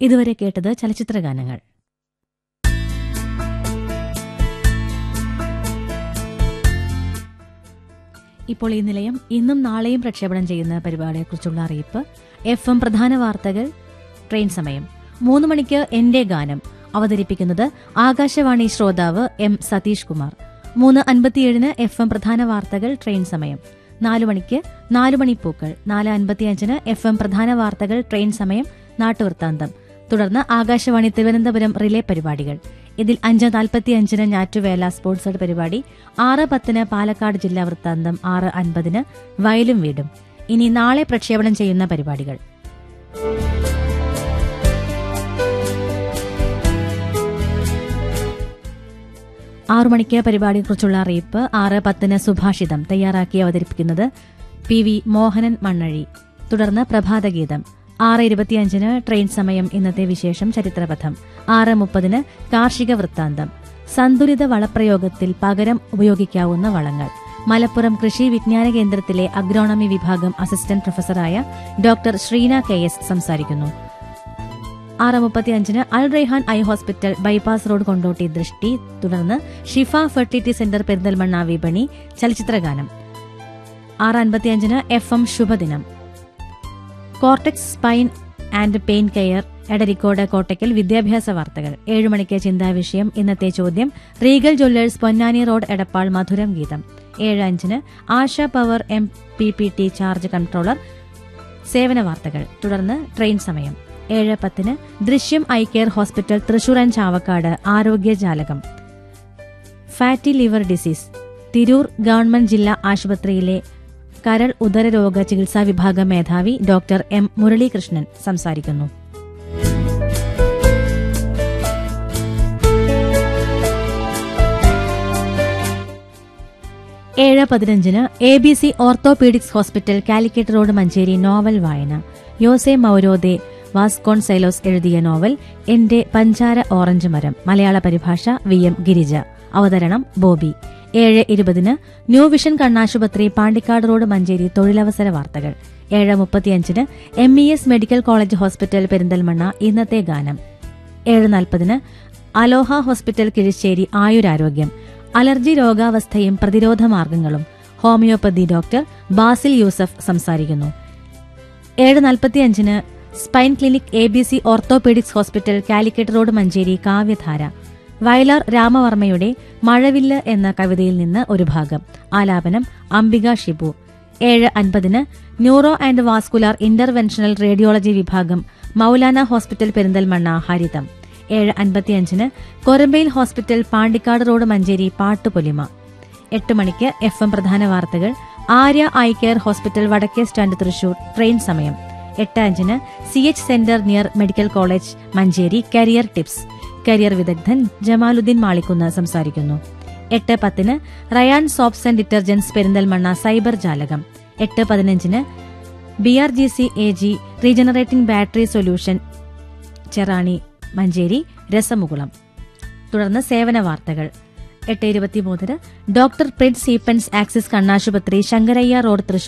ഇതുവരെ കേട്ടത് ചലച്ചിത്ര ഗാനങ്ങൾ ഇപ്പോൾ ഈ നിലയം ഇന്നും നാളെയും പ്രക്ഷേപണം ചെയ്യുന്ന പരിപാടിയെക്കുറിച്ചുള്ള അറിയിപ്പ് എഫ് എം പ്രധാന വാർത്തകൾ ട്രെയിൻ സമയം മൂന്ന് മണിക്ക് എന്റെ ഗാനം അവതരിപ്പിക്കുന്നത് ആകാശവാണി ശ്രോതാവ് എം സതീഷ് കുമാർ മൂന്ന് അൻപത്തിയേഴിന് എഫ് എം പ്രധാന വാർത്തകൾ ട്രെയിൻ സമയം നാലു മണിക്ക് നാലു മണിപ്പൂക്കൾ നാല് അൻപത്തിയഞ്ചിന് എഫ് എം പ്രധാന വാർത്തകൾ ട്രെയിൻ സമയം നാട്ടുവൃത്താന്തം തുടർന്ന് ആകാശവാണി തിരുവനന്തപുരം റിലേ പരിപാടികൾ ഇതിൽ അഞ്ച് നാൽപ്പത്തിയഞ്ചിന് ഞാറ്റുവേല സ്പോർട്സ് പരിപാടി ആറ് പത്തിന് പാലക്കാട് ജില്ലാ വൃത്താന്തം ആറ് അൻപതിന് വയലും വീടും ഇനി നാളെ പ്രക്ഷേപണം ചെയ്യുന്ന പരിപാടികൾ ആറു മണിക്ക് പരിപാടിയെക്കുറിച്ചുള്ള അറിയിപ്പ് ആറ് പത്തിന് സുഭാഷിതം തയ്യാറാക്കി അവതരിപ്പിക്കുന്നത് പി വി മോഹനൻ മണ്ണഴി തുടർന്ന് പ്രഭാതഗീതം ആറ് ഇരുപത്തിയഞ്ചിന് ട്രെയിൻ സമയം ഇന്നത്തെ വിശേഷം ചരിത്രപഥം ആറ് മുപ്പതിന് കാർഷിക വൃത്താന്തം സന്തുലിത വളപ്രയോഗത്തിൽ പകരം ഉപയോഗിക്കാവുന്ന വളങ്ങൾ മലപ്പുറം കൃഷി വിജ്ഞാന കേന്ദ്രത്തിലെ അഗ്രോണമി വിഭാഗം അസിസ്റ്റന്റ് പ്രൊഫസറായ ഡോക്ടർ ശ്രീന കെ എസ് സംസാരിക്കുന്നു ആറ് മുപ്പത്തിയഞ്ചിന് Al Rayhan eye hospital bypass road Kondotty ദൃഷ്ടി തുടർന്ന് ഷിഫ ഫെർട്ടിലിറ്റി സെന്റർ പെരിന്തൽമണ്ണ വിപണി ചലച്ചിത്രഗാനം ആറ് അൻപത്തിയഞ്ചിന് എഫ് എം ശുഭദിനം cortex spine and pain care Edarikode Kottakkal വിദ്യാഭ്യാസ വാർത്തകൾ ഏഴ് മണിക്ക് ചിന്താവിഷയം ഇന്നത്തെ ചോദ്യം regal jewellers Ponnani road Edappal മധുരം ഗീതം ഏഴ് അഞ്ചിന് Asha power M P P T charge controller സേവന വാർത്തകൾ തുടർന്ന് ട്രെയിൻ സമയം ഏഴ് പത്തിന് Drishyam eye care hospital Thrissur and Chavakkad ആരോഗ്യ ജാലകം fatty liver disease Tirur government ജില്ലാ ആശുപത്രിയിലെ കരൾ ഉദരരോഗ ചികിത്സാ വിഭാഗം മേധാവി ഡോക്ടർ എം മുരളീകൃഷ്ണൻ സംസാരിക്കുന്നു ഏഴ് പതിനഞ്ചിന് A B C orthopaedics hospital Calicut road Manjeri novel വായന യോസെ മൌരോദെ വാസ്കോൺ സൈലോസ് എഴുതിയ നോവൽ എന്റെ പഞ്ചാര ഓറഞ്ച് മരം മലയാള പരിഭാഷ വി എം ഗിരിജ അവതരണം ബോബി ഏഴ് ഇരുപതിന് ന്യൂ വിഷൻ കണ്ണാശുപത്രി പാണ്ടിക്കാട് റോഡ് മഞ്ചേരി തൊഴിലവസര വാർത്തകൾ ഏഴ് മുപ്പത്തിയഞ്ചിന് M E S medical college hospital Perinthalmanna ഇന്നത്തെ ഗാനം ഏഴ് നാൽപ്പതിന് അലോഹ ഹോസ്പിറ്റൽ കിഴിശ്ശേരി ആയുരാരോഗ്യം അലർജി രോഗാവസ്ഥയും പ്രതിരോധ മാർഗങ്ങളും ഹോമിയോപ്പതി ഡോക്ടർ ബാസിൽ യൂസഫ് സംസാരിക്കുന്നു ഏഴ് നാൽപ്പത്തിയഞ്ചിന് spine clinic A B C orthopaedics hospital Calicut road Manjeri കാവ്യധാര വയലാർ രാമവർമ്മയുടെ മഴവില്ല് എന്ന കവിതയിൽ നിന്ന് ഒരു ഭാഗം ആലാപനം അംബിക ഷിബു ഏഴ് അൻപതിന് neuro and vascular interventional radiology വിഭാഗം മൌലാന ഹോസ്പിറ്റൽ പെരിന്തൽമണ്ണ ഹരിതം ഏഴ് അൻപത്തിയഞ്ചിന് കൊരമ്പയിൽ ഹോസ്പിറ്റൽ പാണ്ടിക്കാട് റോഡ് മഞ്ചേരി പാട്ടുപൊലിമ എട്ട് മണിക്ക് എഫ് എം പ്രധാന വാർത്തകൾ ആര്യ ഐ കെയർ ഹോസ്പിറ്റൽ വടക്കേ സ്റ്റാൻഡ് തൃശൂർ ട്രെയിൻ സമയം എട്ട് അഞ്ചിന് C H centre near medical college Manjeri career tips career വിദഗ്ധൻ ജമാലുദ്ദീൻ മാളിക്കുന്ന് സംസാരിക്കുന്നു എട്ട് പത്തിന് Rayan soaps and detergents Perinthalmanna cyber ജാലകം എട്ട് പതിനഞ്ചിന് B R G C A G regenerating battery solution Cherani Manjeri രസമുകുളം തുടർന്ന് സേവന വാർത്തകൾ എട്ട് ഇരുപത്തിമൂന്നിന് ഡോക്ടർ പ്രിൻസ് സീപ്പൻസ് ആക്സിസ് കണ്ണാശുപത്രി ശങ്കരയ്യ റോഡ് തൃശൂർ